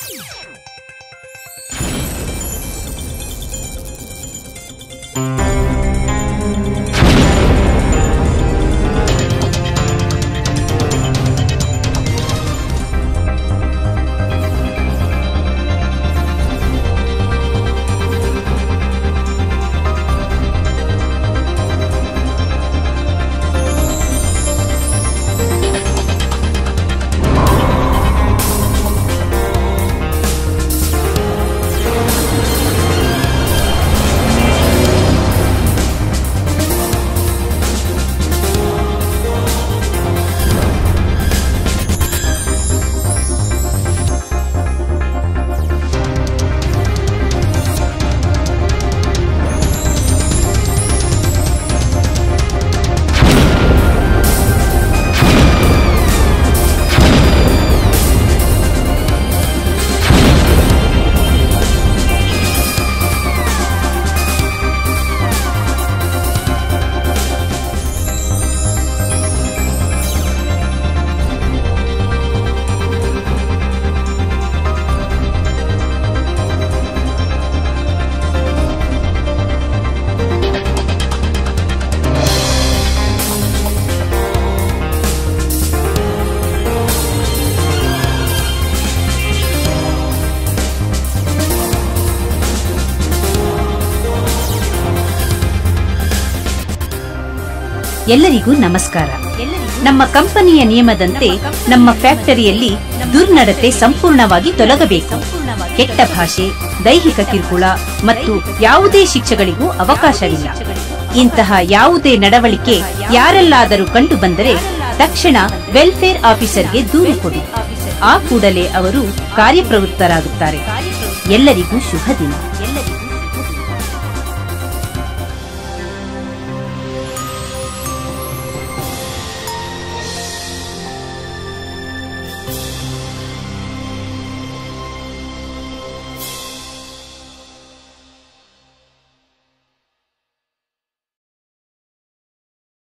ಎಲ್ಲರಿಗೂ ನಮಸ್ಕಾರ ನಮ್ಮ ಕಂಪನಿಯ ನಿಯಮದಂತೆ ನಮ್ಮ ಫ್ಯಾಕ್ಟರಿಯಲ್ಲಿ ದುರ್ನಡತೆ ಸಂಪೂರ್ಣವಾಗಿ ತೊಲಗಬೇಕು ಕೆಟ್ಟ ಭಾಷೆ ದೈಹಿಕ ಕಿರುಕುಳ ಮತ್ತು ಯಾವುದೇ ಶಿಕ್ಷೆಗಳಿಗೂ ಅವಕಾಶವಿಲ್ಲ ಇಂತಹ ಯಾವುದೇ ನಡವಳಿಕೆ ಯಾರಲ್ಲಾದರೂ ಕಂಡು ಬಂದರೆ ತಕ್ಷಣ ವೆಲ್ಫೇರ್ ಆಫೀಸರ್ಗೆ ದೂರು ಕೊಡಿ ಆ ಕೂಡಲೇ ಅವರು ಕಾರ್ಯಪ್ರವೃತ್ತರಾಗುತ್ತಾರೆ ಎಲ್ಲರಿಗೂ ಶುಭ ದಿನ